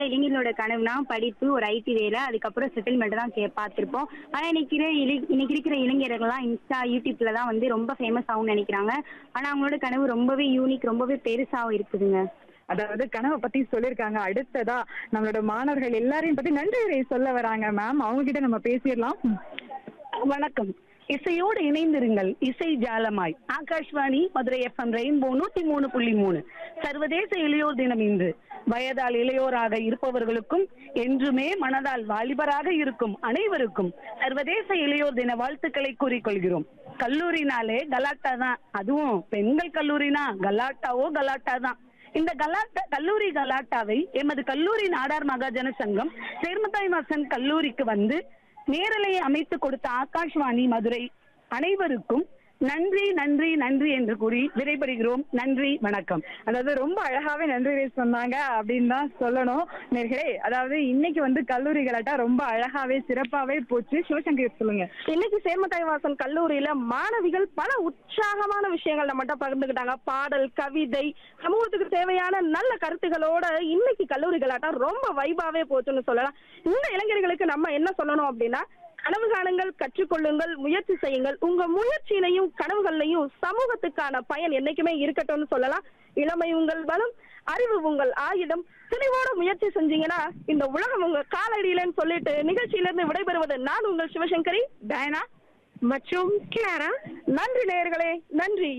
இளைஞர்களோட கனவுனா படிப்பு ஒரு ஐடி வேலை அதுக்கப்புறம் செட்டில்மெண்ட் தான் கே பார்த்துருப்போம் ஆனால் இன்னைக்கு இரு- இளை- இன்னைக்கு இருக்கிற இளைஞர்கள்லாம் இன்ஸ்டா யூடியூப்ல தான் வந்து ரொம்ப ஃபேமஸ் ஆகும்னு நினைக்கிறாங்க ஆனால் அவங்களோட கனவு ரொம்பவே யூனிக் ரொம்பவே பெருசாகவும் இருக்குதுங்க அதாவது கனவை பத்தி சொல்லிருக்காங்க அடுத்ததா நம்மளோட மாணவர்கள் எல்லாரையும் பத்தி நன்றி உரை சொல்ல வராங்க மேம் அவங்க கிட்ட நம்ம பேசிடலாம் வணக்கம் இசையோடு இணைந்திருங்கள் இசை ஜாலமாய் ஆகாஷ்வாணி மதுரை எஃப்எம் ரெயின்போ நூத்தி மூணு புள்ளி மூணு சர்வதேச இளையோர் தினம் இன்று வயதால் இளையோராக இருப்பவர்களுக்கும் என்றுமே மனதால் வாலிபராக இருக்கும் அனைவருக்கும் சர்வதேச இளையோர் தின வாழ்த்துக்களை கூறிக்கொள்கிறோம் கல்லூரினாலே கலாட்டா தான் அதுவும் பெண்கள் கல்லூரினா கலாட்டாவோ கலாட்டா தான் இந்த கலாட்டா கல்லூரி கலாட்டாவை எமது கல்லூரி நாடார் மகாஜன சங்கம் சேர்மதாய் மாசன் கல்லூரிக்கு வந்து நேரலையை அமைத்து கொடுத்த ஆகாஷ்வாணி மதுரை அனைவருக்கும் நன்றி நன்றி நன்றி என்று கூறி விடைபெறுகிறோம் நன்றி வணக்கம் அதாவது ரொம்ப அழகாவே நன்றி உரை சொன்னாங்க அப்படின்னு தான் சொல்லணும் நேர்களே அதாவது இன்னைக்கு வந்து கல்லூரி கலாட்டா ரொம்ப அழகாவே சிறப்பாவே போச்சு சிவசங்கர் சொல்லுங்க இன்னைக்கு சேர்மதாய் வாசன் கல்லூரியில மாணவிகள் பல உற்சாகமான விஷயங்கள் நம்மகிட்ட பகிர்ந்துக்கிட்டாங்க பாடல் கவிதை சமூகத்துக்கு தேவையான நல்ல கருத்துகளோட இன்னைக்கு கல்லூரி கலாட்டம் ரொம்ப வைபாவே போச்சுன்னு சொல்லலாம் இந்த இளைஞர்களுக்கு நம்ம என்ன சொல்லணும் அப்படின்னா கனவு காணுங்கள் கற்றுக்கொள்ளுங்கள் முயற்சி செய்யுங்கள் உங்க முயற்சியிலையும் கனவுகள்லையும் சமூகத்துக்கான பயன் என்னைக்குமே இருக்கட்டும்னு சொல்லலாம் இளமை உங்கள் பலம் அறிவு உங்கள் ஆயுதம் துணிவோட முயற்சி செஞ்சீங்கன்னா இந்த உலகம் உங்க காலடியிலன்னு சொல்லிட்டு நிகழ்ச்சியிலிருந்து விடைபெறுவது நான் உங்கள் சிவசங்கரி டயனா மற்றும் கிளாரா நன்றி நேயர்களே நன்றி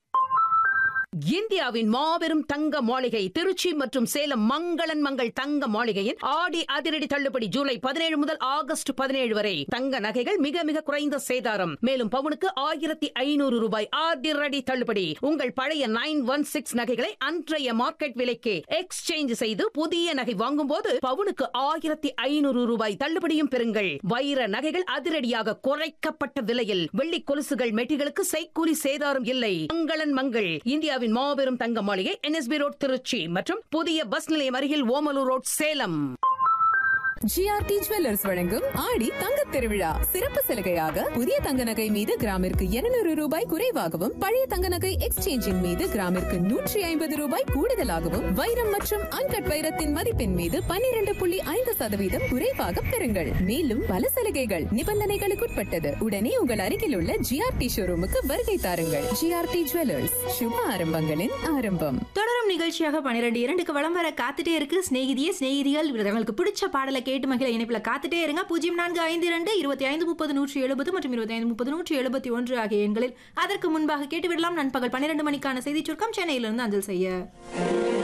இந்தியாவின் மாபெரும் தங்க மாளிகை திருச்சி மற்றும் சேலம் மங்களன் மங்கள் தங்க மாளிகையின் ஆடி அதிரடி தள்ளுபடி ஜூலை பதினேழு முதல் ஆகஸ்ட் பதினேழு வரை தங்க நகைகள் மிக மிக குறைந்த சேதாரம் மேலும் பவுனுக்கு ஆயிரத்தி ஐநூறு ரூபாய் அதிரடி தள்ளுபடி உங்கள் பழைய நைன் ஒன் சிக்ஸ் நகைகளை அன்றைய மார்க்கெட் விலைக்கு எக்ஸ்சேஞ்ச் செய்து புதிய நகை வாங்கும் போது பவுனுக்கு ஆயிரத்தி ஐநூறு ரூபாய் தள்ளுபடியும் பெறுங்கள் வைர நகைகள் அதிரடியாக குறைக்கப்பட்ட விலையில் வெள்ளி கொலுசுகள் மெட்டிகளுக்கு செய்கூலி சேதாரம் இல்லை மங்களன் மங்கள் இந்தியாவின் மாபெரும் தங்க மாளிகை என்எஸ்பி ரோட் திருச்சி மற்றும் புதிய பஸ் நிலையம் அருகில் Omalur road Salem GRT jewellers வழங்கும் ஆடி தங்கத் திருவிழா சிறப்பு சலுகையாக புதிய தங்க நகை மீது கிராமிற்கு 200 ரூபாய் குறைவாகவும் பழைய தங்க நகை எக்ஸ்சேஞ்சின் மீது கிராமிற்கு நூற்றி ஐம்பது ரூபாய் கூடுதலாகவும் வைரம் மற்றும் அன்கட் வைரத்தின் மதிப்பின் மீது 12.5% புள்ளி ஐந்து சதவீதம் குறைவாக பெறுங்கள் மேலும் பல சலுகைகள் நிபந்தனைகளுக்குட்பட்டது உடனே உங்கள் அருகில் உள்ள ஜிஆர்டி ஷோரூமுக்கு வருகை தாருங்கள் ஜிஆர்டி ஜுவல்லர்ஸ் சுப ஆரம்பங்களின் ஆரம்பம் தொடரும் நிகழ்ச்சியாக பன்னிரெண்டு இரண்டுக்கு வளம் வர காத்துட்டே இருக்கு சிநேகிதியே சிநேகிதிகள் உங்களுக்கு பிடிச்ச பாடலை கேட்டு மகிழ இணைப்பில் காத்துட்டே இருங்க பூஜ்ஜியம் நான்கு ஐந்து இரண்டு இருபத்தி ஐந்து முப்பது நூற்றி எழுபது மற்றும் இருபத்தி ஐந்து முப்பது நூற்றி எழுபத்தி ஒன்று ஆகிய எண்களில் அதற்கு முன்பாக கேட்டுவிடலாம் நண்பகல் பன்னிரண்டு மணிக்கான செய்திச் சுருக்கம் சென்னையிலிருந்து அஞ்சல் செய்ய